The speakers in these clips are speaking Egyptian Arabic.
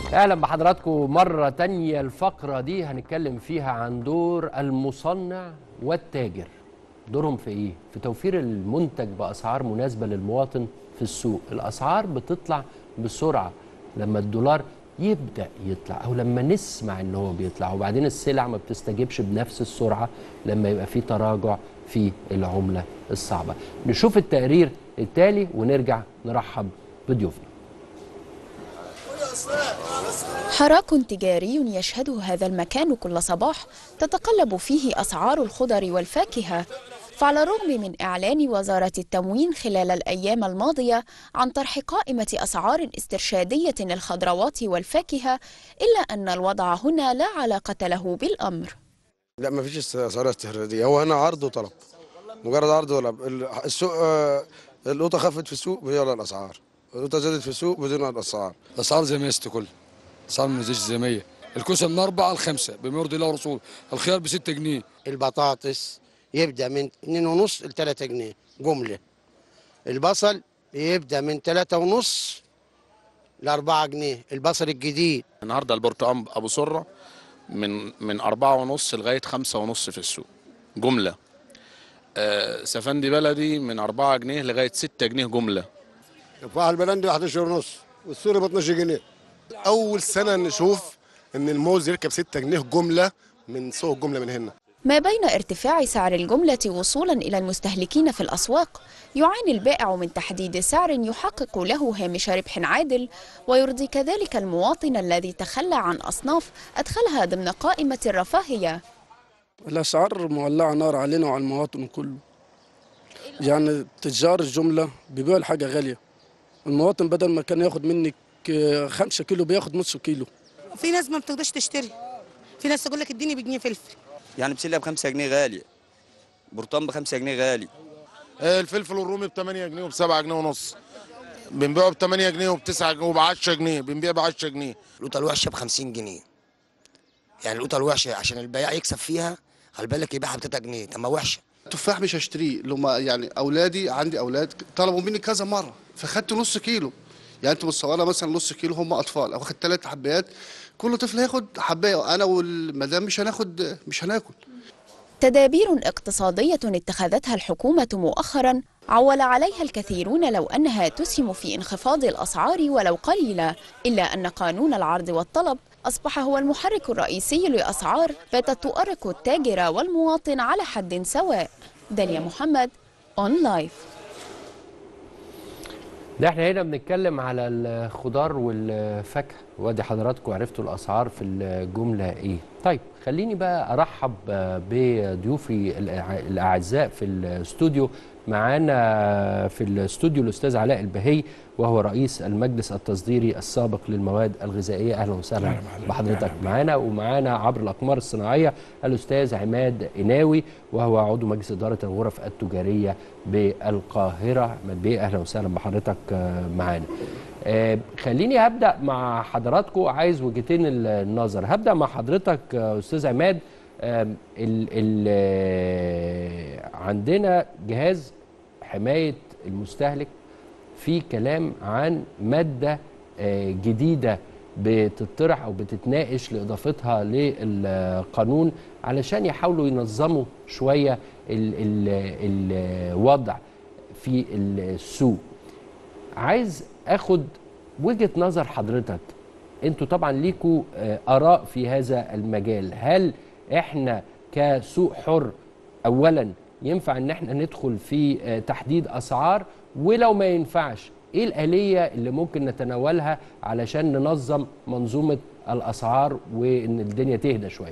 اهلا بحضراتكم مره تانية الفقره دي هنتكلم فيها عن دور المصنع والتاجر دورهم في ايه في توفير المنتج باسعار مناسبه للمواطن في السوق الاسعار بتطلع بسرعه لما الدولار يبدا يطلع او لما نسمع ان هو بيطلع وبعدين السلع ما بتستجيبش بنفس السرعه لما يبقى في تراجع في العمله الصعبه نشوف التقرير التالي ونرجع نرحب بضيوفنا حراك تجاري يشهده هذا المكان كل صباح تتقلب فيه أسعار الخضر والفاكهة فعلى الرغم من إعلان وزارة التموين خلال الأيام الماضية عن طرح قائمة أسعار استرشادية للخضروات والفاكهة إلا أن الوضع هنا لا علاقة له بالأمر لا ما فيش اسعار استهلاكيه هو هنا عرض وطلب مجرد عرض ولا السوق آه، القوطه خفت في السوق بدون الاسعار القوطه زادت في السوق بدون الاسعار الاسعار زي ما است كل اسعار ما نزلش زي ما هي الكوسه من أربعة لخمسة بما يرضي الله ورسوله الخيار ب 6 جنيه البطاطس يبدا من 2 ونص ل 3 جنيه جمله البصل يبدا من 3 ونص ل 4 جنيه البصل الجديد النهارده البرتقال ابو سره من من أربعة ونص لغايه خمسة ونص في السوق جمله آه سفندي بلدي من أربعة جنيه لغايه ستة جنيه جمله تفاح البلندي 11 ونص والسوري ب 12 جنيه اول سنه نشوف ان الموز يركب 6 جنيه جمله من سوق الجمله من هنا ما بين ارتفاع سعر الجملة وصولا إلى المستهلكين في الأسواق يعاني البائع من تحديد سعر يحقق له هامش ربح عادل ويرضي كذلك المواطن الذي تخلى عن أصناف أدخلها ضمن قائمة الرفاهية الأسعار مولعة نار علينا وعلى المواطن كله يعني تجار الجملة بيبيعوا الحاجة غالية المواطن بدل ما كان ياخد منك آه، خمسة كيلو بياخد نص كيلو في ناس ما بتقدرش تشتري في ناس تقول لك اديني بجنيه فلفل يعني بسله ب 5 جنيه غالي برتقان ب 5 جنيه غالي الفلفل الرومي ب 8 جنيه وب 7 جنيه ونص بنبيعه ب 8 جنيه وب 9 جنيه وب 10 جنيه بنبيع ب 10 جنيه القوطه الوحشه ب 50 جنيه يعني القوطه الوحشه عشان البياع يكسب فيها خلي بالك يبيعها ب 3 جنيه طب ما وحشه تفاح مش هشتريه لما يعني اولادي عندي اولاد طلبوا مني كذا مره فخدت نص كيلو يعني انت متصوره مثلا نص كيلو هم اطفال او خدت ثلاث حبايات كل طفل هياخد حبايه انا والمدام مش هناخد مش هناكل تدابير اقتصادية اتخذتها الحكومة مؤخرا عول عليها الكثيرون لو أنها تسهم في انخفاض الأسعار ولو قليلا إلا أن قانون العرض والطلب أصبح هو المحرك الرئيسي لأسعار باتت تؤرق التاجر والمواطن على حد سواء داليا محمد أون لايف ده احنا هنا بنتكلم على الخضار والفاكهه وادي حضراتكم عرفتوا الاسعار في الجمله ايه طيب خليني بقى ارحب بضيوفي الأع- الاعزاء في الاستوديو معانا في الاستوديو الاستاذ علاء البهي وهو رئيس المجلس التصديري السابق للمواد الغذائيه اهلا وسهلا بحضرتك معانا ومعانا عبر الاقمار الصناعيه الاستاذ عماد قناوي وهو عضو مجلس اداره الغرف التجاريه بالقاهره عماد بيه اهلا وسهلا بحضرتك آه، معانا آه، خليني هبدا مع حضراتكم عايز وجهتين النظر هبدا مع حضرتك آه، استاذ عماد آم، ال ال آه، عندنا جهاز حمايه المستهلك في كلام عن ماده آه، جديده بتطرح او بتتناقش لاضافتها للقانون علشان يحاولوا ينظموا شويه ال ال الوضع في السوق عايز اخد وجهه نظر حضرتك انتوا طبعا ليكوا آه، اراء في هذا المجال هل احنا كسوق حر اولا ينفع ان احنا ندخل في آه، تحديد اسعار ولو ما ينفعش ايه الاليه اللي ممكن نتناولها علشان ننظم منظومه الاسعار وان الدنيا تهدى شويه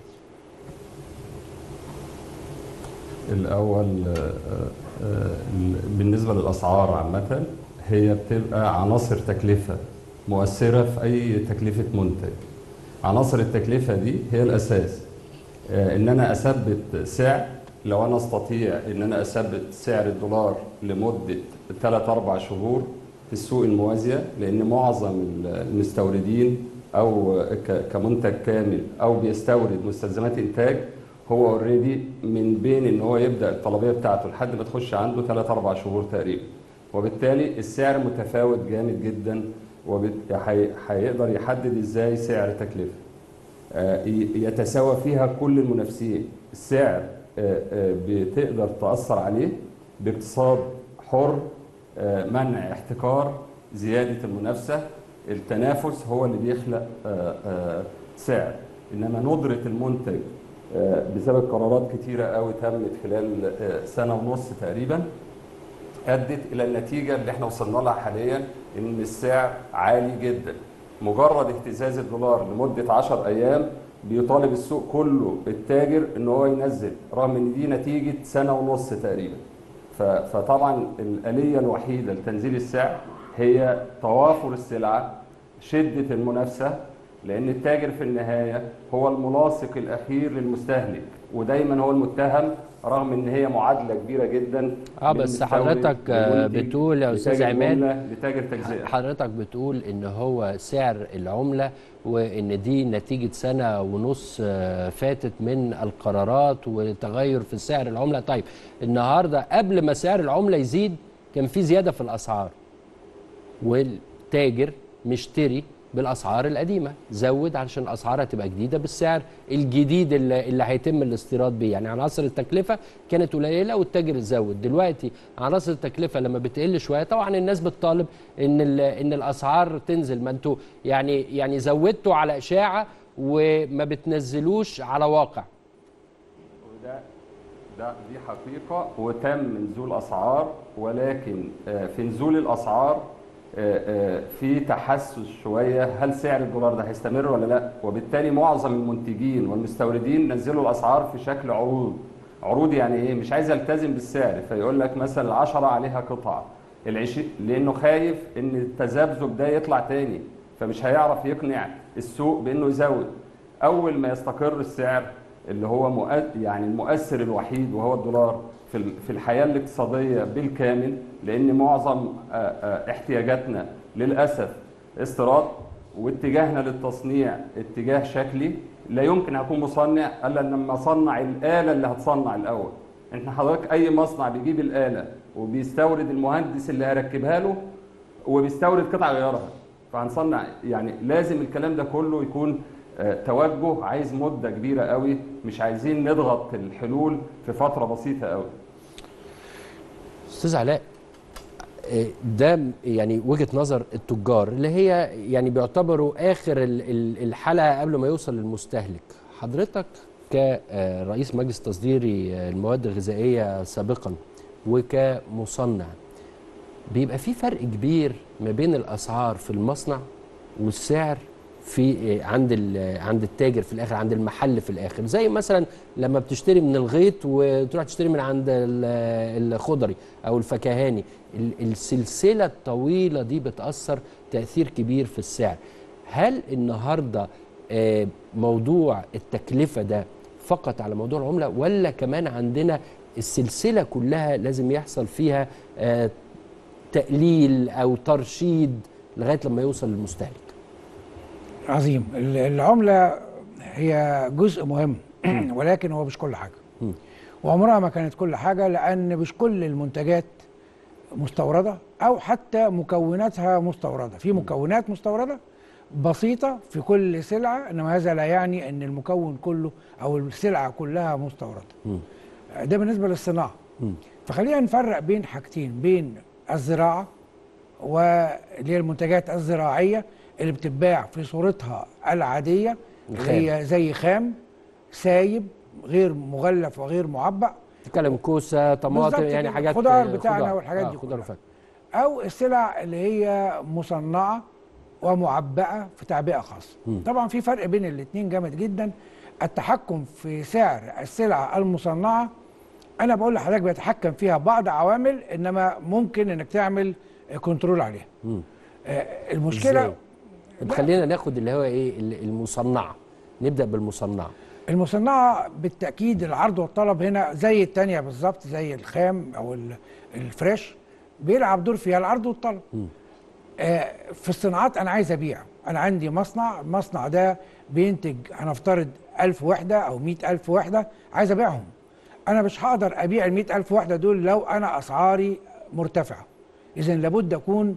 الأول آه، آه، بالنسبة للأسعار عامة هي بتبقى عناصر تكلفة مؤثرة في أي تكلفة منتج عناصر التكلفة دي هي الأساس آه، إن أنا أثبت سعر لو أنا أستطيع إن أنا أثبت سعر الدولار لمدة 3 أربع شهور في السوق الموازية لأن معظم المستوردين أو ك- كمنتج كامل أو بيستورد مستلزمات إنتاج هو اوريدي من بين ان هو يبدا الطلبيه بتاعته لحد ما تخش عنده 3 4 شهور تقريبا وبالتالي السعر متفاوت جامد جدا وهيقدر يحدد ازاي سعر تكلفه آه، ي- يتساوى فيها كل المنافسين السعر آه، آه، بتقدر تأثر عليه باقتصاد حر آه، منع احتكار زيادة المنافسة التنافس هو اللي بيخلق آه، آه، سعر إنما ندرة المنتج آه، بسبب قرارات كتيرة قوي تمت خلال آه، سنة ونص تقريبا ادت الى النتيجه اللي احنا وصلنا لها حاليا ان السعر عالي جدا مجرد اهتزاز الدولار لمده 10 ايام بيطالب السوق كله التاجر ان هو ينزل رغم ان دي نتيجه سنه ونص تقريبا ف- فطبعا الاليه الوحيده لتنزيل السعر هي توافر السلعه شده المنافسه لان التاجر في النهايه هو الملاصق الاخير للمستهلك ودايما هو المتهم رغم ان هي معادله كبيره جدا اه من بس مستورد حضرتك آه، لمنتج بتقول يا استاذ لتاجر عماد جملة لتاجر تجزئه حضرتك بتقول ان هو سعر العمله وان دي نتيجه سنه ونص آه، فاتت من القرارات وتغير في سعر العمله طيب النهارده قبل ما سعر العمله يزيد كان في زياده في الاسعار والتاجر مشتري بالاسعار القديمه زود علشان الاسعار هتبقى جديده بالسعر الجديد اللي, اللي هيتم الاستيراد بيه يعني عناصر التكلفه كانت قليله والتاجر زود دلوقتي عناصر التكلفه لما بتقل شويه طبعا الناس بتطالب ان ال- ان الاسعار تنزل ما انتوا يعني يعني زودتوا على اشاعه وما بتنزلوش على واقع وده ده دي حقيقة وتم نزول أسعار ولكن آه، في نزول الأسعار آه، آه، في تحسس شوية هل سعر الدولار ده هيستمر ولا لا وبالتالي معظم المنتجين والمستوردين نزلوا الأسعار في شكل عروض عروض يعني ايه مش عايز يلتزم بالسعر فيقول لك مثلا العشرة عليها قطعة العشي لانه خايف ان التذبذب ده يطلع تاني فمش هيعرف يقنع السوق بانه يزود اول ما يستقر السعر اللي هو مؤ- يعني المؤثر الوحيد وهو الدولار في ال- في الحياه الاقتصاديه بالكامل لان معظم آه، آه، احتياجاتنا للاسف استيراد واتجاهنا للتصنيع اتجاه شكلي لا يمكن اكون مصنع الا لما اصنع الاله اللي هتصنع الاول انت حضرتك اي مصنع بيجيب الاله وبيستورد المهندس اللي هيركبها له وبيستورد قطع غيارها فهنصنع يعني لازم الكلام ده كله يكون آه، توجه عايز مده كبيره قوي مش عايزين نضغط الحلول في فتره بسيطه قوي استاذ علاء آه، ده يعني وجهه نظر التجار اللي هي يعني بيعتبروا اخر ال- ال- الحلقه قبل ما يوصل للمستهلك حضرتك كرئيس مجلس تصديري آه، المواد الغذائيه سابقا وكمصنع بيبقى في فرق كبير ما بين الاسعار في المصنع والسعر في آه، عند ال- عند التاجر في الاخر عند المحل في الاخر زي مثلا لما بتشتري من الغيط وتروح تشتري من عند ال- الخضري او الفكهاني ال- السلسله الطويله دي بتاثر تاثير كبير في السعر هل النهارده آه، موضوع التكلفه ده فقط على موضوع العمله ولا كمان عندنا السلسله كلها لازم يحصل فيها آه، تقليل او ترشيد لغايه لما يوصل للمستهلك عظيم ال- العملة هي جزء مهم ولكن هو مش كل حاجة وعمرها ما كانت كل حاجة لأن مش كل المنتجات مستوردة أو حتى مكوناتها مستوردة في مكونات مستوردة بسيطة في كل سلعة إنما هذا لا يعني أن المكون كله أو السلعة كلها مستوردة ده بالنسبة للصناعة فخلينا نفرق بين حاجتين بين الزراعة واللي هي المنتجات الزراعية اللي بتتباع في صورتها العادية اللي الخام. هي زي خام سايب غير مغلف وغير معبأ تتكلم كوسه طماطم بالظبط يعني كده. حاجات خضار آه، بتاعنا خضار. والحاجات آه، دي خضار كلها. وفاكهه او السلع اللي هي مصنعه ومعبأه في تعبئه خاصه مم. طبعا في فرق بين الاثنين جامد جدا التحكم في سعر السلع المصنعه انا بقول لحضرتك بيتحكم فيها بعض عوامل انما ممكن انك تعمل كنترول عليها مم. آه، المشكله إزاي؟ طب خلينا ناخد اللي هو ايه ال- المصنعه نبدا بالمصنعه المصنعة بالتأكيد العرض والطلب هنا زي التانية بالظبط زي الخام أو ال- الفريش بيلعب دور فيها العرض والطلب آه في الصناعات أنا عايز أبيع أنا عندي مصنع المصنع ده بينتج هنفترض ألف وحدة أو مئة ألف وحدة عايز أبيعهم أنا مش هقدر أبيع المئة ألف وحدة دول لو أنا أسعاري مرتفعة إذا لابد أكون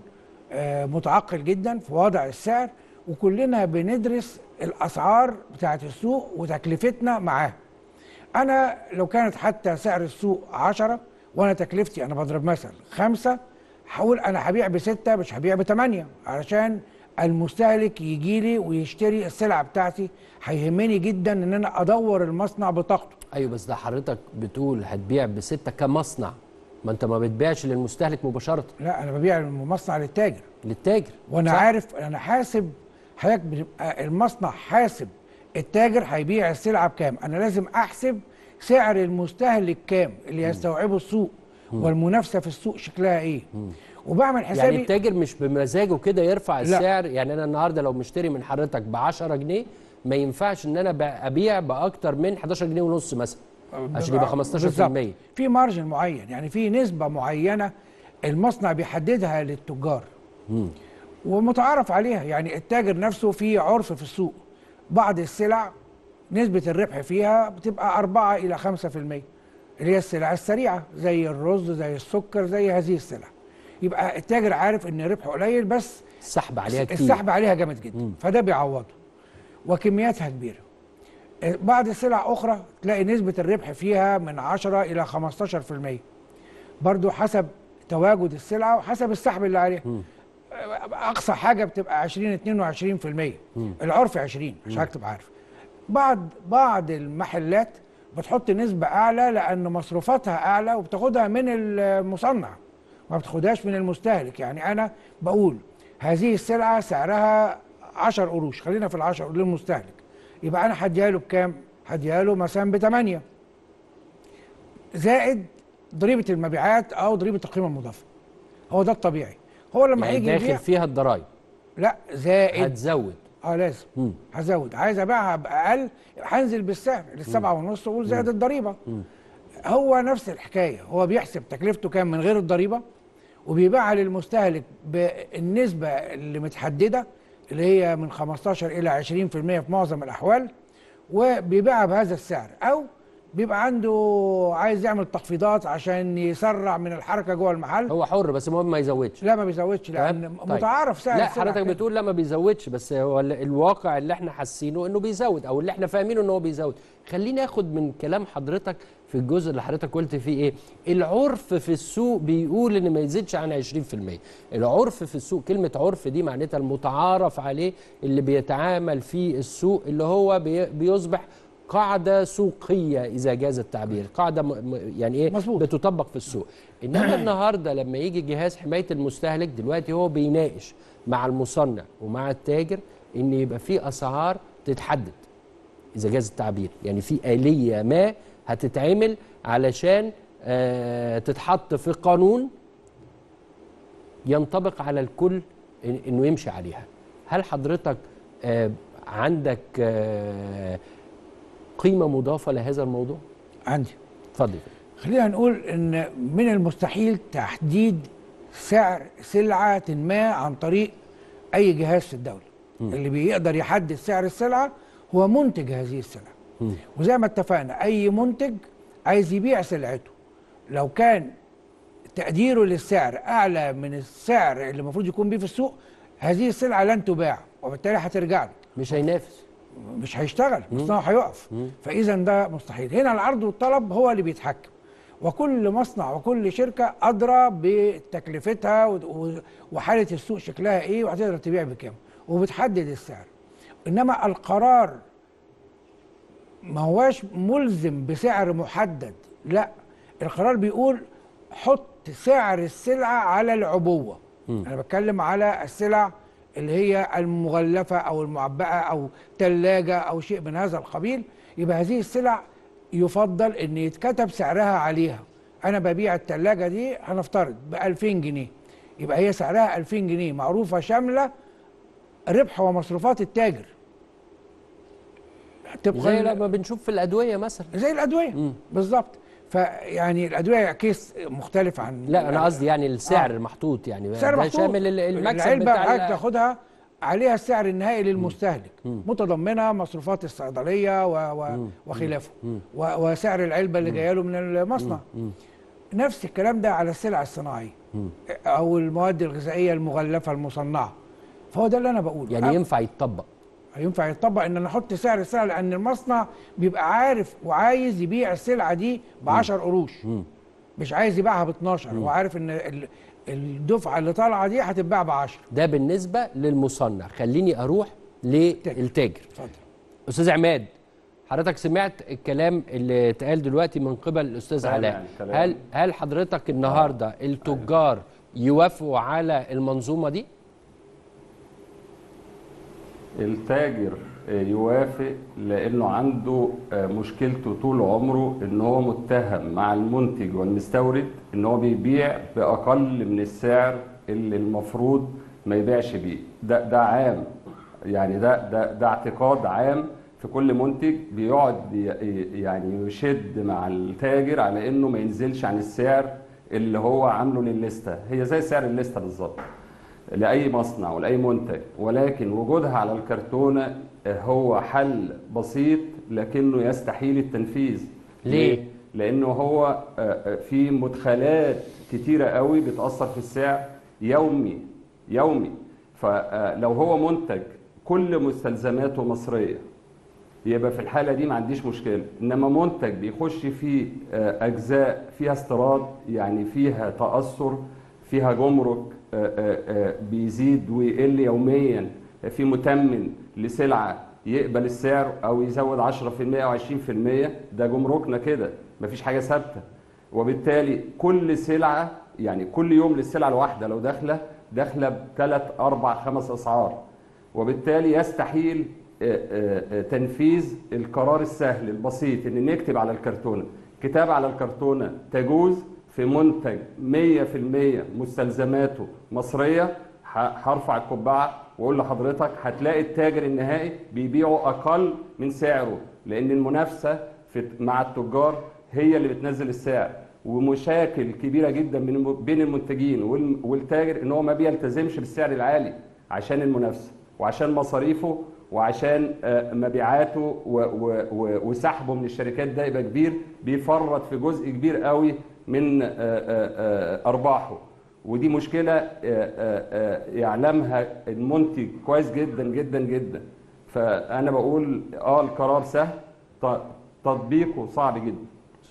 آه، متعقل جدا في وضع السعر وكلنا بندرس الاسعار بتاعت السوق وتكلفتنا معاه انا لو كانت حتى سعر السوق 10 وانا تكلفتي انا بضرب مثل خمسة هقول انا هبيع بستة مش هبيع بثمانية علشان المستهلك يجي لي ويشتري السلعه بتاعتي هيهمني جدا ان انا ادور المصنع بطاقته ايوه بس ده حضرتك بتقول هتبيع بستة كمصنع ما انت ما بتبيعش للمستهلك مباشره لا انا ببيع المصنع للتاجر للتاجر وانا صح؟ عارف انا حاسب حضرتك بتبقى المصنع حاسب التاجر هيبيع السلعه بكام انا لازم احسب سعر المستهلك كام اللي يستوعبه السوق مم. والمنافسه في السوق شكلها ايه وبعمل حسابي يعني التاجر مش بمزاجه كده يرفع لا. السعر يعني انا النهارده لو مشتري من حضرتك ب 10 جنيه ما ينفعش ان انا ب- ابيع باكتر من 11 جنيه ونص مثلا عشان يبقى 15% بالظبط. في مارجن معين يعني في نسبه معينه المصنع بيحددها للتجار مم. ومتعارف عليها يعني التاجر نفسه في عرف في السوق بعض السلع نسبة الربح فيها بتبقى 4 إلى 5% اللي هي السلع السريعة زي الرز زي السكر زي هذه السلع يبقى التاجر عارف ان ربحه قليل بس السحب عليها كتير السحب عليها جامد جدا فده بيعوضه وكمياتها كبيرة بعض السلع أخرى تلاقي نسبة الربح فيها من 10 إلى 15% برضو حسب تواجد السلعة وحسب السحب اللي عليها اقصى حاجه بتبقى 20 22% العرف 20 عشان تبقى عارف بعض بعض المحلات بتحط نسبه اعلى لان مصروفاتها اعلى وبتاخدها من المصنع ما بتاخدهاش من المستهلك يعني انا بقول هذه السلعه سعرها 10 قروش خلينا في ال 10 للمستهلك يبقى انا هديها له بكام؟ هديها له مثلا ب 8 زائد ضريبه المبيعات او ضريبه القيمه المضافه هو ده الطبيعي هو لما يعني هيجي داخل يبيع فيها الضرايب لا زائد هتزود اه لازم مم. هزود عايز ابيعها باقل هنزل بالسعر للسبعة ونص واقول زائد الضريبه مم. هو نفس الحكايه هو بيحسب تكلفته كام من غير الضريبه وبيبيعها للمستهلك بالنسبه اللي متحدده اللي هي من 15 الى 20% في معظم الاحوال وبيبيعها بهذا السعر او بيبقى عنده عايز يعمل تخفيضات عشان يسرع من الحركه جوه المحل هو حر بس المهم ما يزودش لا ما بيزودش لان طيب. متعارف سعر لا السلع حضرتك كده. بتقول لا ما بيزودش بس هو ال- الواقع اللي احنا حاسينه انه بيزود او اللي احنا فاهمينه ان هو بيزود خليني اخد من كلام حضرتك في الجزء اللي حضرتك قلت فيه ايه العرف في السوق بيقول ان ما يزيدش عن 20% العرف في السوق كلمه عرف دي معناتها المتعارف عليه اللي بيتعامل فيه السوق اللي هو بي- بيصبح قاعده سوقيه اذا جاز التعبير قاعده م- م- يعني ايه مزبوط. بتطبق في السوق انما النهارده لما يجي جهاز حمايه المستهلك دلوقتي هو بيناقش مع المصنع ومع التاجر ان يبقى في اسعار تتحدد اذا جاز التعبير يعني في اليه ما هتتعمل علشان آه تتحط في قانون ينطبق على الكل إن- انه يمشي عليها هل حضرتك آه عندك آه قيمه مضافه لهذا الموضوع عندي اتفضل خلينا نقول ان من المستحيل تحديد سعر سلعه ما عن طريق اي جهاز في الدوله مم. اللي بيقدر يحدد سعر السلعه هو منتج هذه السلعه وزي ما اتفقنا اي منتج عايز يبيع سلعته لو كان تقديره للسعر اعلى من السعر اللي المفروض يكون بيه في السوق هذه السلعه لن تباع وبالتالي هترجع له مش هينافس مش هيشتغل مصنعه هيقف فاذا ده مستحيل هنا العرض والطلب هو اللي بيتحكم وكل مصنع وكل شركه ادرى بتكلفتها و- و- وحاله السوق شكلها ايه وهتقدر تبيع بكام وبتحدد السعر انما القرار ما هواش ملزم بسعر محدد لا القرار بيقول حط سعر السلعه على العبوه مم. انا بتكلم على السلع اللي هي المغلفه او المعبأه او ثلاجه او شيء من هذا القبيل يبقى هذه السلع يفضل ان يتكتب سعرها عليها انا ببيع الثلاجه دي هنفترض ب 2000 جنيه يبقى هي سعرها 2000 جنيه معروفه شامله ربح ومصروفات التاجر طبقاً زي لما بنشوف في الادويه مثلا زي الادويه بالظبط فيعني الادويه كيس مختلف عن لا انا قصدي يعني السعر المحطوط يعني سعر ده محطوط شامل ال- المكسب العلبه بتاع حضرتك ال- تاخدها عليها السعر النهائي للمستهلك متضمنه مصروفات الصيدليه و و وخلافه و وسعر العلبه اللي جايه له من المصنع نفس الكلام ده على السلع الصناعيه او المواد الغذائيه المغلفه المصنعه فهو ده اللي انا بقوله يعني ينفع يتطبق ينفع يتطبق ان انا احط سعر السلعه لان المصنع بيبقى عارف وعايز يبيع السلعه دي ب 10 قروش مش عايز يبيعها ب 12 هو عارف ان ال- الدفعه اللي طالعه دي هتتباع ب 10 ده بالنسبه للمصنع خليني اروح للتاجر اتفضل استاذ عماد حضرتك سمعت الكلام اللي اتقال دلوقتي من قبل الاستاذ سامع علاء الكلام. هل هل حضرتك النهارده التجار يوافقوا على المنظومه دي التاجر آه، يوافق لانه عنده آه، مشكلته طول عمره ان هو متهم مع المنتج والمستورد ان هو بيبيع باقل من السعر اللي المفروض ما يبيعش بيه ده ده عام يعني ده ده ده اعتقاد عام في كل منتج بيقعد ي- يعني يشد مع التاجر على انه ما ينزلش عن السعر اللي هو عامله للليسته هي زي سعر الليسته بالظبط لاي مصنع ولاي منتج ولكن وجودها على الكرتونه هو حل بسيط لكنه يستحيل التنفيذ ليه؟ لانه هو آه، آه، في مدخلات كتيره قوي بتاثر في السعر يومي يومي فلو هو منتج كل مستلزماته مصريه يبقى في الحاله دي ما عنديش مشكله انما منتج بيخش فيه آه، اجزاء فيها استيراد يعني فيها تاثر فيها جمرك آه، آه، آه، بيزيد ويقل يوميا في متمن لسلعه يقبل السعر او يزود 10% او 20% ده جمركنا كده مفيش حاجه ثابته وبالتالي كل سلعه يعني كل يوم للسلعه الواحده لو داخله داخله بثلاث اربع خمس اسعار وبالتالي يستحيل آه، آه، آه، تنفيذ القرار السهل البسيط ان نكتب على الكرتونه كتابه على الكرتونه تجوز في منتج 100% مستلزماته مصريه ه- هرفع القبعه واقول لحضرتك هتلاقي التاجر النهائي بيبيعه اقل من سعره لان المنافسه في مع التجار هي اللي بتنزل السعر ومشاكل كبيره جدا بين الم- بين المنتجين وال- والتاجر ان هو ما بيلتزمش بالسعر العالي عشان المنافسه وعشان مصاريفه وعشان آه، مبيعاته و- و- و- وسحبه من الشركات ده يبقى كبير بيفرط في جزء كبير قوي من آه، آه، آه، ارباحه ودي مشكله آه، آه، آه، يعلمها المنتج كويس جدا جدا جدا فانا بقول اه القرار سهل ت- تطبيقه صعب جدا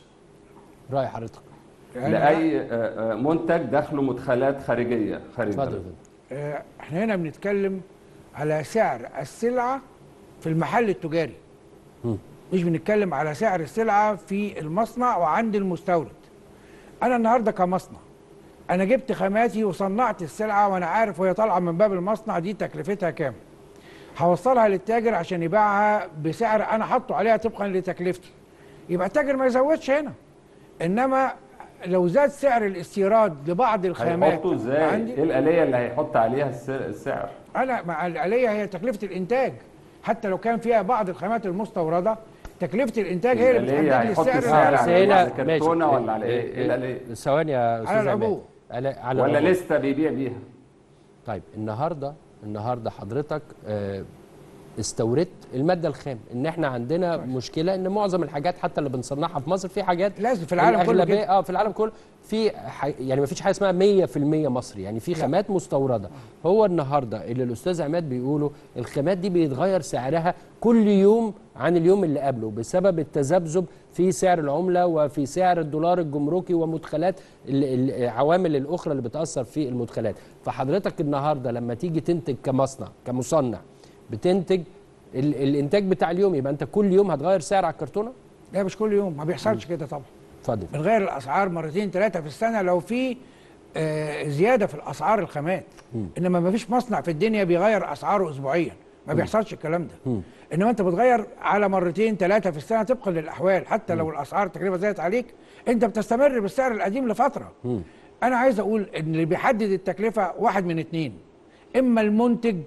راي حضرتك لاي آه، آه، منتج داخله مدخلات خارجيه خارج اتفضل البلد. آه، احنا هنا بنتكلم على سعر السلعه في المحل التجاري مش بنتكلم على سعر السلعه في المصنع وعند المستورد انا النهارده كمصنع انا جبت خاماتي وصنعت السلعه وانا عارف وهي طالعه من باب المصنع دي تكلفتها كام هوصلها للتاجر عشان يبيعها بسعر انا حاطه عليها طبقا لتكلفتي يبقى التاجر ما يزودش هنا انما لو زاد سعر الاستيراد لبعض الخامات هيحطوا ازاي؟ عندي ايه الآلية اللي هيحط عليها الس- السعر؟ انا مع الآلية هي تكلفة الانتاج حتى لو كان فيها بعض الخامات المستوردة تكلفة الانتاج هي اللي الآلية بتحدد لي هيحط السعر السعر النهائي. على كرتونة ولا على ايه؟ ايه الآلية؟ ثواني يا استاذ عماد. العبوة. على على ولا العبوة. لسه بيبيع بيها؟ طيب النهارده النهارده حضرتك آه، استوردت الماده الخام ان احنا عندنا مشكله ان معظم الحاجات حتى اللي بنصنعها في مصر في حاجات لازم في العالم كله الأغلبية- كده. اه في العالم كله في ح... يعني ما فيش حاجه اسمها 100% مصري يعني في خامات مستورده هو النهارده اللي الاستاذ عماد بيقوله الخامات دي بيتغير سعرها كل يوم عن اليوم اللي قبله بسبب التذبذب في سعر العمله وفي سعر الدولار الجمركي ومدخلات ال- العوامل الاخرى اللي بتاثر في المدخلات فحضرتك النهارده لما تيجي تنتج كمصنع كمصنع بتنتج ال... الانتاج بتاع اليوم يبقى انت كل يوم هتغير سعر على الكرتونه لا مش كل يوم ما بيحصلش كده طبعا اتفضل بنغير الاسعار مرتين ثلاثه في السنه لو في آه، زياده في الاسعار الخامات انما ما فيش مصنع في الدنيا بيغير اسعاره اسبوعيا ما بيحصلش الكلام ده انما انت بتغير على مرتين ثلاثه في السنه طبقا للاحوال حتى لو الاسعار التكلفه زادت عليك انت بتستمر بالسعر القديم لفتره انا عايز اقول ان اللي بيحدد التكلفه واحد من اتنين اما المنتج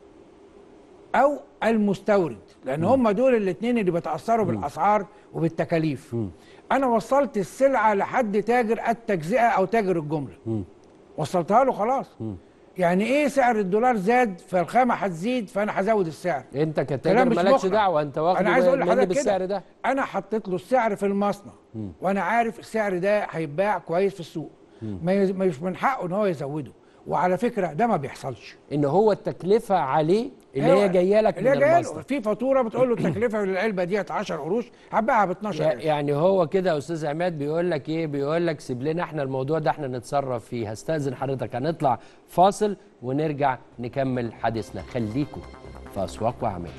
او المستورد لان هم دول الاثنين اللي بيتاثروا بالاسعار وبالتكاليف انا وصلت السلعه لحد تاجر التجزئه او تاجر الجمله وصلتها له خلاص يعني ايه سعر الدولار زاد فالخامه هتزيد فانا هزود السعر انت كلام كتاجر مش مالكش مقنع. دعوه انت واخده انا عايز اقول مني لحضرتك بالسعر كده ده انا حطيت له السعر في المصنع مم. وانا عارف السعر ده هيتباع كويس في السوق مم. ما يز- مش من حقه ان هو يزوده وعلى فكره ده ما بيحصلش ان هو التكلفه عليه اللي أيوة، هي جايه لك اللي من هي جايه المصنع له في فاتوره بتقول له التكلفه للعلبه ديت 10 قروش هتباعها ب 12 قرش يعني هو كده يا استاذ عماد بيقول لك ايه بيقول لك سيب لنا احنا الموضوع ده احنا نتصرف فيه هستاذن حضرتك هنطلع فاصل ونرجع نكمل حديثنا خليكم في اسواق واعمال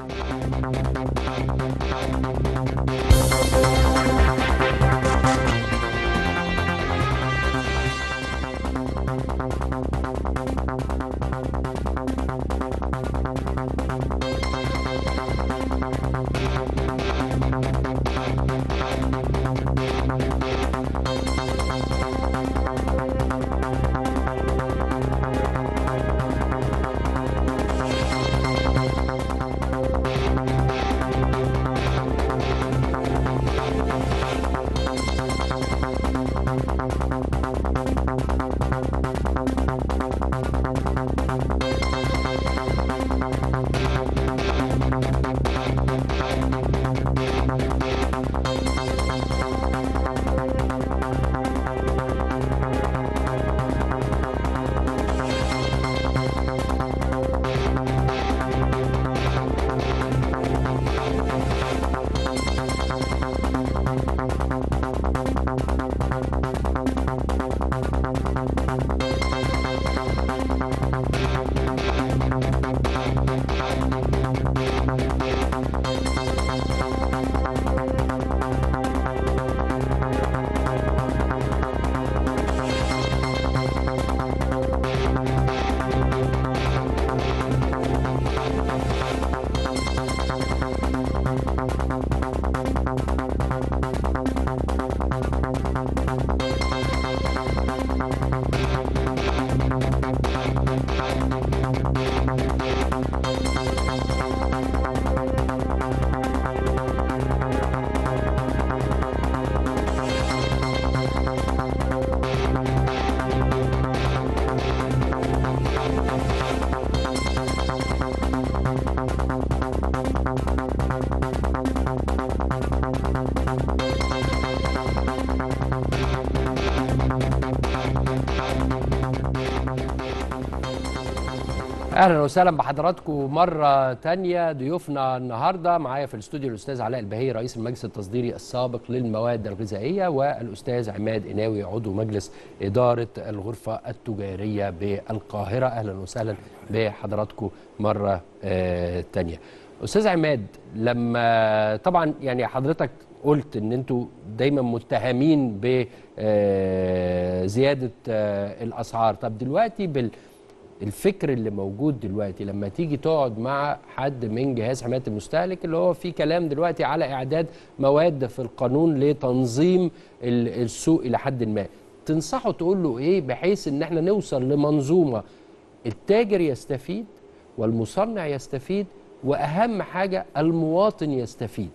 اهلا وسهلا بحضراتكم مره تانية ضيوفنا النهارده معايا في الاستوديو الاستاذ علاء البهي رئيس المجلس التصديري السابق للمواد الغذائيه والاستاذ عماد قناوي عضو مجلس اداره الغرفه التجاريه بالقاهره اهلا وسهلا بحضراتكم مره آه تانية استاذ عماد لما طبعا يعني حضرتك قلت ان انتوا دايما متهمين بزياده الاسعار طب دلوقتي بال الفكر اللي موجود دلوقتي لما تيجي تقعد مع حد من جهاز حمايه المستهلك اللي هو في كلام دلوقتي على اعداد مواد في القانون لتنظيم ال- السوق الى حد ما تنصحه تقول له ايه بحيث ان احنا نوصل لمنظومه التاجر يستفيد والمصنع يستفيد واهم حاجه المواطن يستفيد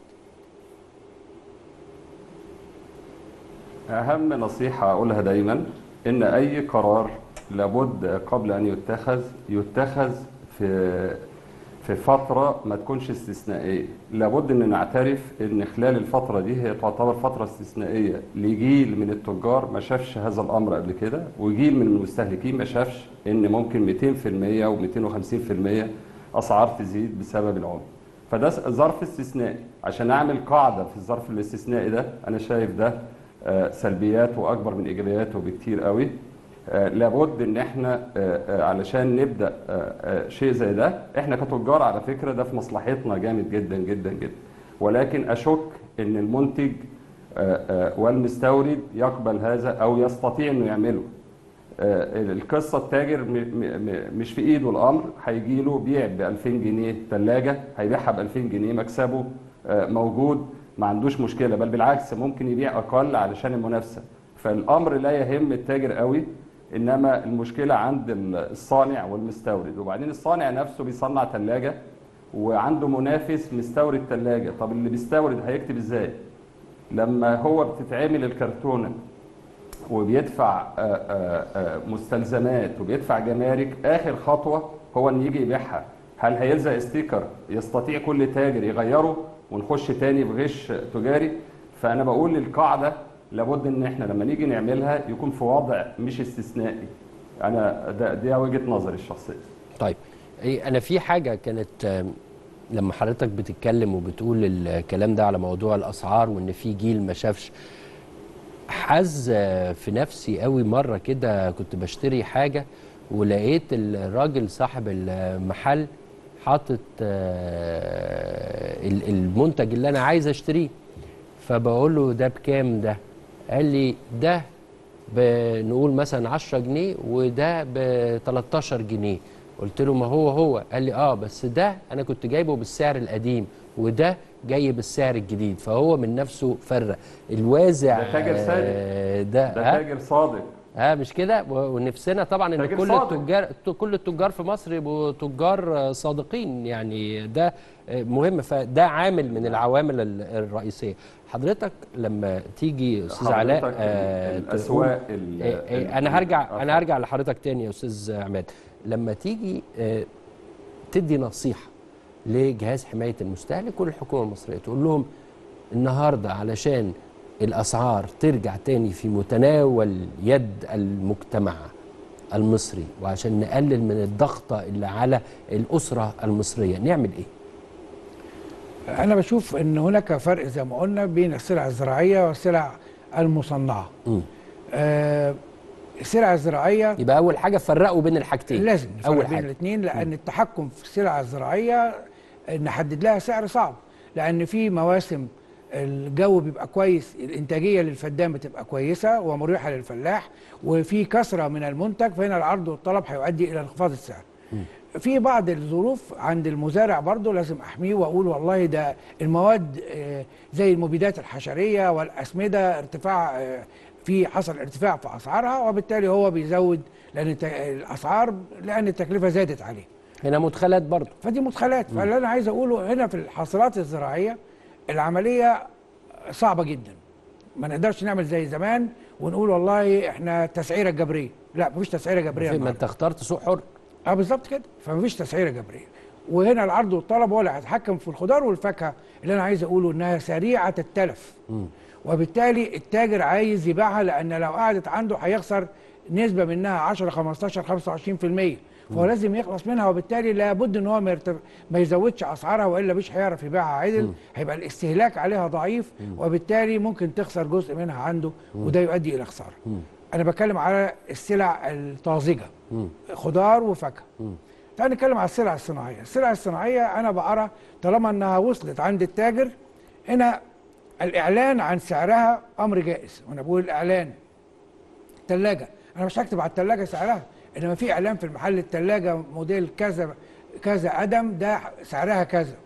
أهم نصيحة أقولها دايما إن أي قرار لابد قبل أن يتخذ يتخذ في في فترة ما تكونش استثنائية لابد أن نعترف أن خلال الفترة دي هي تعتبر فترة استثنائية لجيل من التجار ما شافش هذا الأمر قبل كده وجيل من المستهلكين ما شافش أن ممكن 200% و250% أسعار تزيد بسبب العملة فده ظرف استثنائي عشان أعمل قاعدة في الظرف الاستثنائي ده أنا شايف ده آه، سلبيات واكبر من ايجابياته بكتير قوي آه، لابد ان احنا آه، آه، علشان نبدا آه، آه، شيء زي ده احنا كتجار على فكره ده في مصلحتنا جامد جدا جدا جدا ولكن اشك ان المنتج آه، آه، والمستورد يقبل هذا او يستطيع انه يعمله آه، القصه التاجر م- م- م- مش في ايده الامر هيجي له بيع ب 2000 جنيه ثلاجه هيبيعها ب 2000 جنيه مكسبه آه، موجود ما عندوش مشكله بل بالعكس ممكن يبيع اقل علشان المنافسه فالامر لا يهم التاجر قوي انما المشكله عند الصانع والمستورد وبعدين الصانع نفسه بيصنع ثلاجه وعنده منافس مستورد ثلاجه طب اللي بيستورد هيكتب ازاي لما هو بتتعمل الكرتونه وبيدفع آه، آه، آه، مستلزمات وبيدفع جمارك اخر خطوه هو ان يجي يبيعها هل هيلزق ستيكر يستطيع كل تاجر يغيره ونخش تاني بغش تجاري فانا بقول القاعده لابد ان احنا لما نيجي نعملها يكون في وضع مش استثنائي انا ده دي وجهه نظري الشخصيه طيب إيه انا في حاجه كانت آم، لما حضرتك بتتكلم وبتقول الكلام ده على موضوع الاسعار وان في جيل ما شافش حز آه، في نفسي قوي مره كده كنت بشتري حاجه ولقيت الراجل صاحب المحل حاطط آه، ال- المنتج اللي انا عايز اشتريه فبقول له ده بكام ده قال لي ده بنقول مثلا 10 جنيه وده ب 13 جنيه قلت له ما هو هو قال لي اه بس ده انا كنت جايبه بالسعر القديم وده جاي بالسعر الجديد فهو من نفسه فرق الوازع ده تاجر صادق. آه، ده ده ها؟ تاجر صادق اه مش كده و- ونفسنا طبعا ان تاجر كل صادق. التجار كل التجار في مصر يبقوا تجار آه، صادقين يعني ده آه، مهم فده عامل من العوامل ال- الرئيسيه حضرتك لما تيجي استاذ علاء حضرتك آه، الأسواق تقول- ال- آه، آه، ال- انا هرجع آه، انا هرجع لحضرتك تاني يا استاذ عماد لما تيجي آه، تدي نصيحه لجهاز حمايه المستهلك وللحكومه المصريه تقول لهم النهارده علشان الاسعار ترجع تاني في متناول يد المجتمع المصري وعشان نقلل من الضغطه اللي على الاسره المصريه نعمل ايه؟ انا بشوف ان هناك فرق زي ما قلنا بين السلع الزراعيه والسلع المصنعه مم. آه السلع الزراعيه يبقى اول حاجه فرقوا بين الحاجتين لازم نفرق اول بين حاجه الاثنين لان التحكم في السلع الزراعيه نحدد لها سعر صعب لان في مواسم الجو بيبقى كويس الانتاجيه للفدان بتبقى كويسه ومريحه للفلاح وفي كثره من المنتج فهنا العرض والطلب هيؤدي الى انخفاض السعر في بعض الظروف عند المزارع برضه لازم احميه واقول والله ده المواد آه، زي المبيدات الحشريه والاسمده ارتفاع آه، في حصل ارتفاع في اسعارها وبالتالي هو بيزود لان الت- الاسعار لان التكلفه زادت عليه هنا مدخلات برضه فدي مدخلات فاللي انا عايز اقوله هنا في الحاصلات الزراعيه العمليه صعبه جدا ما نقدرش نعمل زي زمان ونقول والله احنا تسعيره جبريه لا مفيش تسعيره جبريه ما النهاردة. انت اخترت سوق حر اه بالظبط كده فمفيش تسعيره جبريه وهنا العرض والطلب هو اللي هيتحكم في الخضار والفاكهه اللي انا عايز اقوله انها سريعه التلف وبالتالي التاجر عايز يبيعها لان لو قعدت عنده هيخسر نسبه منها 10 15 25% فهو لازم يخلص منها وبالتالي لابد ان هو ما, يرتب... ما يزودش اسعارها والا مش هيعرف يبيعها عدل هيبقى الاستهلاك عليها ضعيف وبالتالي ممكن تخسر جزء منها عنده وده يؤدي الى خساره انا بتكلم على السلع الطازجه خضار وفاكهه تعال نتكلم على السلع الصناعيه السلع الصناعيه انا بقرا طالما انها وصلت عند التاجر هنا الاعلان عن سعرها امر جائز وانا بقول الاعلان ثلاجه انا مش هكتب على الثلاجه سعرها انما في اعلان في المحل الثلاجه موديل كذا كذا قدم ده سعرها كذا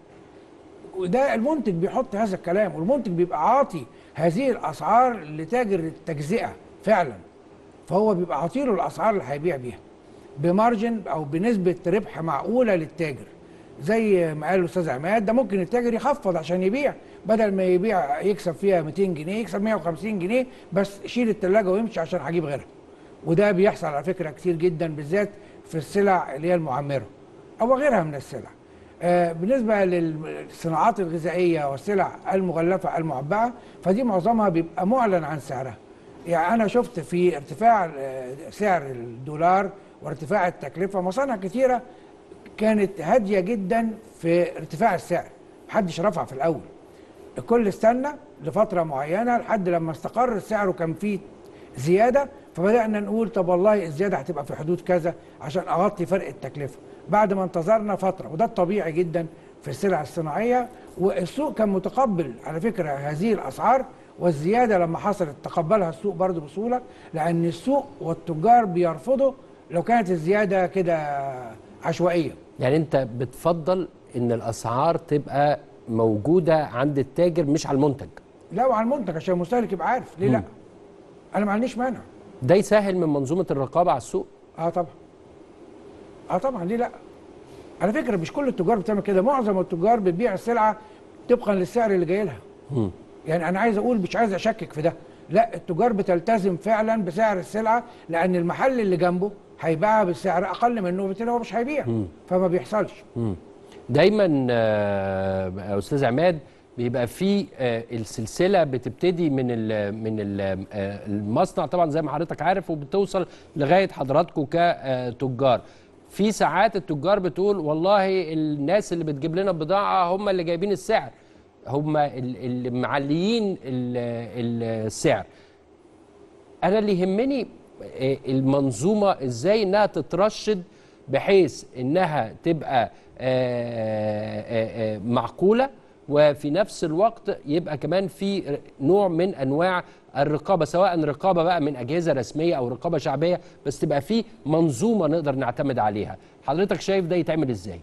وده المنتج بيحط هذا الكلام والمنتج بيبقى عاطي هذه الاسعار لتاجر التجزئه فعلا فهو بيبقى عاطيله الاسعار اللي هيبيع بيها بمارجن او بنسبه ربح معقوله للتاجر زي ما قال الاستاذ عماد ده ممكن التاجر يخفض عشان يبيع بدل ما يبيع يكسب فيها 200 جنيه يكسب 150 جنيه بس شيل الثلاجه ويمشي عشان هجيب غيرها وده بيحصل على فكره كتير جدا بالذات في السلع اللي هي المعمره او غيرها من السلع آه بالنسبه للصناعات الغذائيه والسلع المغلفه المعبأه فدي معظمها بيبقى معلن عن سعرها يعني انا شفت في ارتفاع آه، سعر الدولار وارتفاع التكلفه مصانع كثيره كانت هاديه جدا في ارتفاع السعر محدش رفع في الاول الكل استنى لفتره معينه لحد لما استقر السعر وكان فيه زياده فبدانا نقول طب والله الزياده هتبقى في حدود كذا عشان اغطي فرق التكلفه بعد ما انتظرنا فتره وده الطبيعي جدا في السلع الصناعيه والسوق كان متقبل على فكره هذه الاسعار والزياده لما حصلت تقبلها السوق برضه بسهوله لان السوق والتجار بيرفضوا لو كانت الزياده كده عشوائيه يعني انت بتفضل ان الاسعار تبقى موجوده عند التاجر مش على المنتج لا وعلى المنتج عشان المستهلك يبقى عارف ليه لا انا ما عنديش مانع ده يسهل من منظومه الرقابه على السوق اه طبعا اه طبعا ليه لا على فكره مش كل التجار بتعمل كده معظم التجار بتبيع السلعه طبقا للسعر اللي جاي لها مم. يعني انا عايز اقول مش عايز اشكك في ده لا التجار بتلتزم فعلا بسعر السلعه لان المحل اللي جنبه هيبيعها بالسعر اقل منه وبالتالي هو مش هيبيع مم. فما بيحصلش مم. دايما آه، استاذ عماد بيبقى في آه، السلسله بتبتدي من ال من ال آه، المصنع طبعا زي ما حضرتك عارف وبتوصل لغايه حضراتكم كتجار في ساعات التجار بتقول والله الناس اللي بتجيب لنا البضاعه هم اللي جايبين السعر هم ال- اللي معليين ال- السعر انا اللي يهمني آه، المنظومه ازاي انها تترشد بحيث انها تبقى آه، آه، آه، معقوله وفي نفس الوقت يبقى كمان في نوع من انواع الرقابه سواء رقابه بقى من اجهزه رسميه او رقابه شعبيه بس تبقى في منظومه نقدر نعتمد عليها حضرتك شايف ده يتعمل ازاي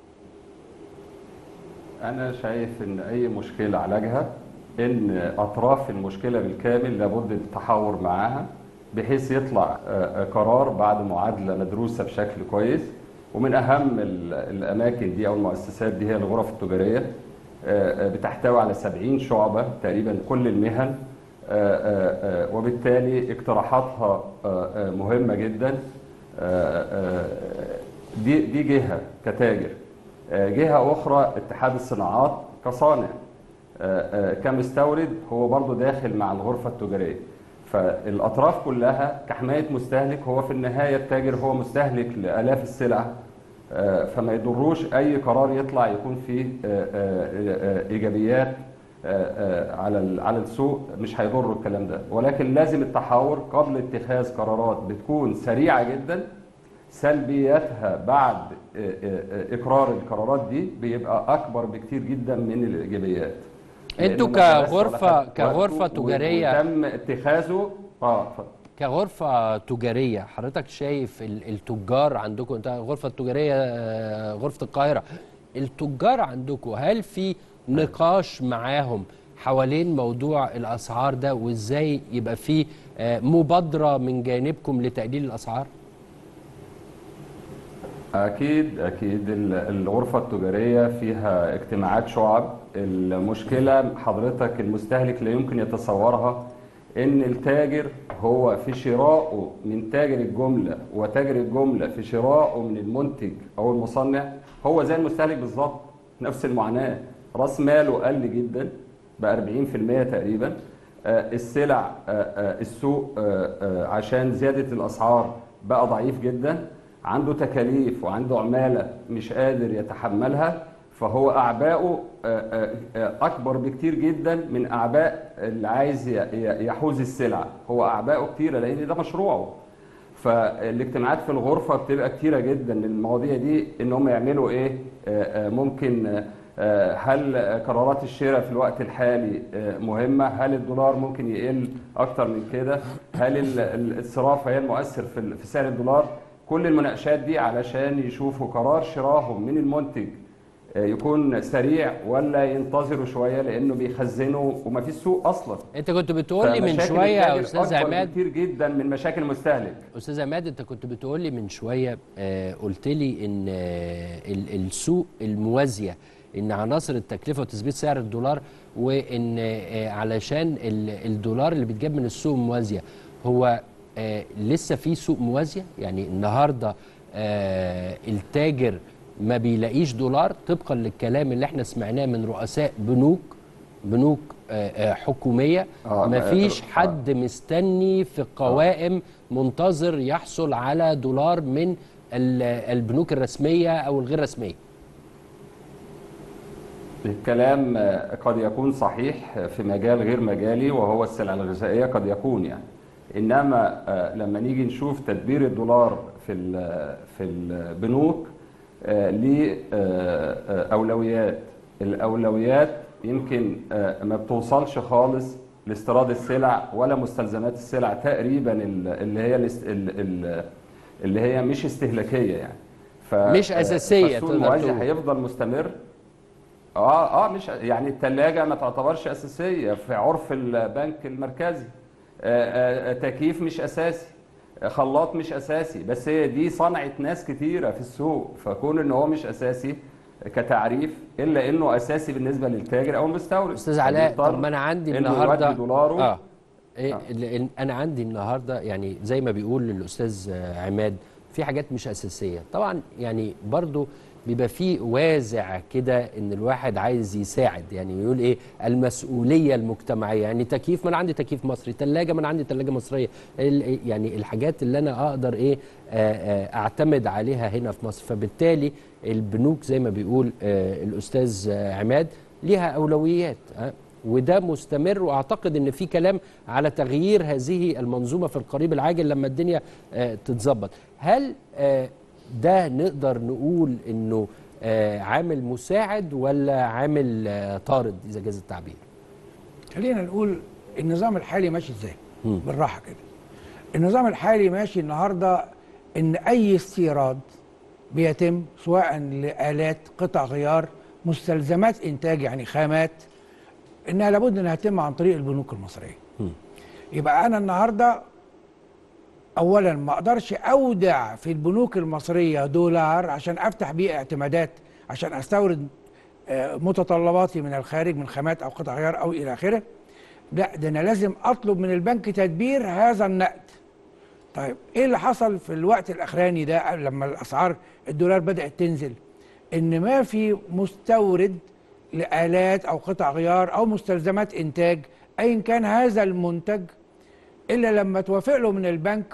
أنا شايف إن أي مشكلة علاجها إن أطراف المشكلة بالكامل لابد التحاور معاها بحيث يطلع آه، آه، قرار بعد معادلة مدروسة بشكل كويس ومن أهم ال- الأماكن دي أو المؤسسات دي هي الغرف التجارية آه، آه، بتحتوي على 70 شعبة تقريبا كل المهن آه، آه، آه، وبالتالي اقتراحاتها آه، آه، مهمة جدا آه، آه، دي دي جهة كتاجر آه، جهة أخرى اتحاد الصناعات كصانع آه، آه، كمستورد هو برضو داخل مع الغرفة التجارية فالأطراف كلها كحماية مستهلك هو في النهاية التاجر هو مستهلك لآلاف السلع آه، فما يضروش أي قرار يطلع يكون فيه آه، آه، آه، إيجابيات آه، آه، على ال- على السوق مش هيضر الكلام ده ولكن لازم التحاور قبل اتخاذ قرارات بتكون سريعة جدا سلبياتها بعد آه، آه، آه، اقرار القرارات دي بيبقى اكبر بكتير جدا من الايجابيات انتوا لأنه ما بس كغرفة- ولا خد كغرفة وقته و- تجارية- وتم اتخاذه اه اتفضل. كغرفة تجارية حضرتك شايف ال- التجار عندكم انت غرفة تجارية آه، غرفة القاهرة التجار عندكم هل في نقاش معاهم حوالين موضوع الأسعار ده وازاي يبقى في آه، مبادرة من جانبكم لتقليل الأسعار؟ اكيد اكيد ال- الغرفه التجاريه فيها اجتماعات شعب المشكله حضرتك المستهلك لا يمكن يتصورها ان التاجر هو في شرائه من تاجر الجمله وتاجر الجمله في شرائه من المنتج او المصنع هو زي المستهلك بالظبط نفس المعاناه راس ماله قل جدا ب 40% تقريبا آه، السلع آه، آه، السوق آه، آه، عشان زياده الاسعار بقى ضعيف جدا عنده تكاليف وعنده عماله مش قادر يتحملها فهو اعباؤه آه، آه، آه، اكبر بكتير جدا من اعباء اللي عايز ي- ي- يحوز السلعه هو اعباؤه كتيره لان ده مشروعه فالاجتماعات في الغرفه بتبقى كتيره جدا المواضيع دي ان هم يعملوا ايه آه، آه، ممكن آه، آه، هل قرارات الشراء في الوقت الحالي آه، مهمه هل الدولار ممكن يقل اكتر من كده هل ال- ال- الصرافه هي المؤثر في ال- في سعر الدولار كل المناقشات دي علشان يشوفوا قرار شرائهم من المنتج آه، يكون سريع ولا ينتظروا شويه لانه بيخزنوا وما فيش سوق اصلا انت كنت بتقول لي من فمشاكل شويه يا التاجر استاذ أكبر عماد كتير جدا من مشاكل المستهلك استاذ عماد انت كنت بتقول لي من شويه آه قلت لي ان آه ال- السوق الموازيه ان عناصر التكلفه وتثبيت سعر الدولار وان آه علشان ال- الدولار اللي بيتجاب من السوق موازيه هو آه لسه في سوق موازيه يعني النهارده آه التاجر ما بيلاقيش دولار طبقا للكلام اللي احنا سمعناه من رؤساء بنوك بنوك آه، آه، حكوميه آه، ما ما- فيش آه. حد مستني في القوائم منتظر يحصل على دولار من ال- البنوك الرسميه او الغير رسميه الكلام آه، قد يكون صحيح في مجال غير مجالي وهو السلع الغذائيه قد يكون يعني انما آه، لما نيجي نشوف تدبير الدولار في ال- في البنوك ليه اولويات الاولويات يمكن آه، ما بتوصلش خالص لاستيراد السلع ولا مستلزمات السلع تقريبا ال- اللي هي الاست- ال- ال- اللي هي مش استهلاكيه يعني ف- مش آه، أساسية فالسوق تقدر الموازي تقول. هيفضل مستمر اه اه مش يعني الثلاجه ما تعتبرش اساسيه في عرف البنك المركزي آه آه تكييف مش اساسي آه، خلاط مش اساسي بس هي دي صنعه ناس كتيره في السوق فكون ان هو مش اساسي كتعريف الا انه اساسي بالنسبه للتاجر او المستورد استاذ علاء فبيضطر طب ما انا عندي إنه النهارده يودي دولاره اه إيه ال- انا عندي النهارده يعني زي ما بيقول الاستاذ آه، عماد في حاجات مش اساسيه طبعا يعني برضو بيبقى في وازع كده ان الواحد عايز يساعد يعني يقول ايه المسؤوليه المجتمعيه يعني تكييف ما انا عندي تكييف مصري ثلاجه ما انا عندي ثلاجه مصريه ال- يعني الحاجات اللي انا اقدر ايه آه، آه، اعتمد عليها هنا في مصر فبالتالي البنوك زي ما بيقول آه، الاستاذ آه، عماد ليها اولويات آه، وده مستمر واعتقد ان في كلام على تغيير هذه المنظومه في القريب العاجل لما الدنيا آه، تتظبط هل آه، ده نقدر نقول انه آه، عامل مساعد ولا عامل آه، طارد اذا جاز التعبير خلينا نقول النظام الحالي ماشي ازاي بالراحه كده النظام الحالي ماشي النهارده ان اي استيراد بيتم سواء لآلات قطع غيار مستلزمات انتاج يعني خامات انها لابد انها تتم عن طريق البنوك المصريه يبقى انا النهارده اولا ما اقدرش اودع في البنوك المصريه دولار عشان افتح بيه اعتمادات عشان استورد آه، متطلباتي من الخارج من خامات او قطع غيار او الى اخره لا ده انا لازم اطلب من البنك تدبير هذا النقد طيب ايه اللي حصل في الوقت الاخراني ده لما الاسعار الدولار بدات تنزل ان ما في مستورد لالات او قطع غيار او مستلزمات انتاج ايا كان هذا المنتج الا لما توافق له من البنك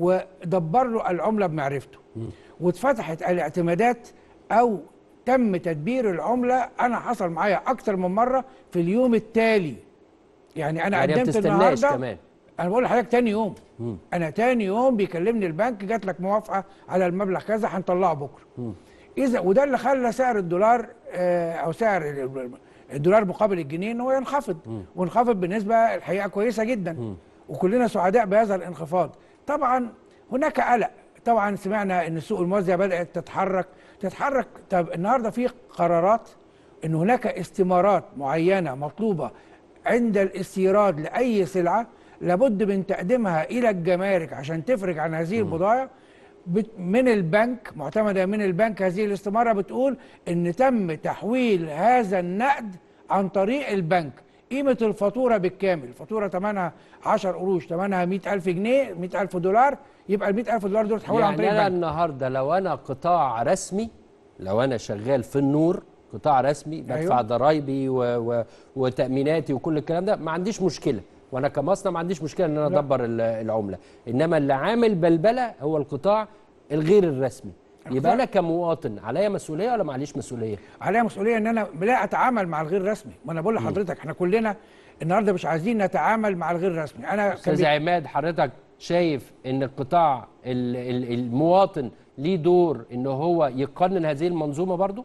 ودبر له العمله بمعرفته واتفتحت الاعتمادات او تم تدبير العمله انا حصل معايا اكتر من مره في اليوم التالي يعني انا يعني ما قدمت بتستناش النهارده كمان انا بقول لحضرتك تاني يوم مم. انا تاني يوم بيكلمني البنك جات لك موافقه على المبلغ كذا هنطلعه بكره مم. اذا وده اللي خلى سعر الدولار آه، او سعر ال- الدولار مقابل الجنيه ان هو ينخفض وانخفض بنسبه الحقيقه كويسه جدا وكلنا سعداء بهذا الانخفاض طبعا هناك قلق طبعا سمعنا ان السوق الموازيه بدات تتحرك تتحرك طب النهارده في قرارات ان هناك استمارات معينه مطلوبه عند الاستيراد لاي سلعه لابد من تقديمها الى الجمارك عشان تفرج عن هذه البضائع بت- من البنك معتمده من البنك هذه الاستماره بتقول ان تم تحويل هذا النقد عن طريق البنك قيمه الفاتوره بالكامل الفاتوره ثمنها 10 قروش ثمنها 100000 جنيه 100000 دولار يبقى ال 100000 دولار دول تحولوا عن طريق يعني انا البنك النهارده لو انا قطاع رسمي لو انا شغال في النور قطاع رسمي بدفع أيوة. ضرايبي و... و... وتاميناتي وكل الكلام ده ما عنديش مشكله وانا كمصنع ما عنديش مشكله ان انا لا. ادبر ال- العمله انما اللي عامل بلبله هو القطاع الغير الرسمي يبقى انا كمواطن عليا مسؤوليه ولا معليش مسؤوليه عليا مسؤوليه ان انا لا اتعامل مع الغير رسمي ما انا بقول لحضرتك احنا كلنا النهارده مش عايزين نتعامل مع الغير رسمي انا كان استاذ بي- عماد حضرتك شايف ان القطاع ال- ال- المواطن ليه دور ان هو يقنن هذه المنظومه برضو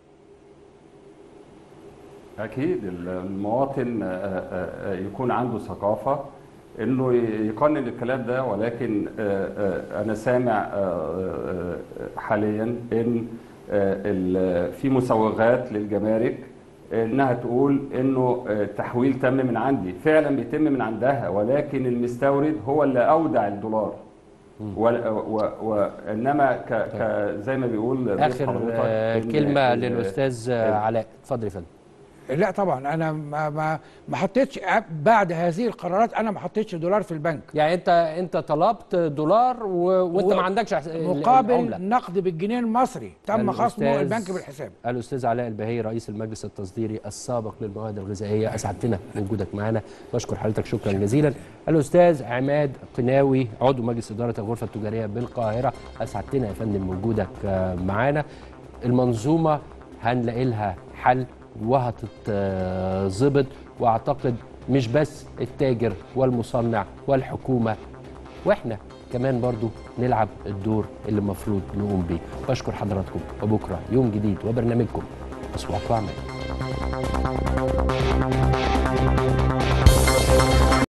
أكيد المواطن آه، آه، آه، يكون عنده ثقافة إنه يقنن الكلام ده ولكن آه، آه، أنا سامع آه، آه، حاليا إن آه، ال- في مسوغات للجمارك إنها تقول إنه آه، التحويل تم من عندي فعلا بيتم من عندها ولكن المستورد هو اللي أودع الدولار وال- و- وإنما ك ك زي ما بيقول ضيف اخر حضرتك آه، إن كلمه ال- للاستاذ آه، علاء اتفضل يا فندم لا طبعا انا ما ما ما حطيتش بعد هذه القرارات انا ما حطيتش دولار في البنك يعني انت انت طلبت دولار و... وانت و- ما عندكش عس- ال- مقابل العملة. نقد بالجنيه المصري تم خصمه الأستاذ- البنك بالحساب الاستاذ علاء البهي رئيس المجلس التصديري السابق للمواد الغذائيه اسعدتنا بوجودك معنا بشكر حضرتك شكرا جزيلا الاستاذ عماد قناوي عضو مجلس اداره الغرفه التجاريه بالقاهره اسعدتنا يا فندم بوجودك آه، معانا المنظومه هنلاقي لها حل وهتتظبط واعتقد مش بس التاجر والمصنع والحكومه واحنا كمان برضو نلعب الدور اللي المفروض نقوم بيه بشكر حضراتكم وبكره يوم جديد وبرنامجكم اسبوعكم اعمال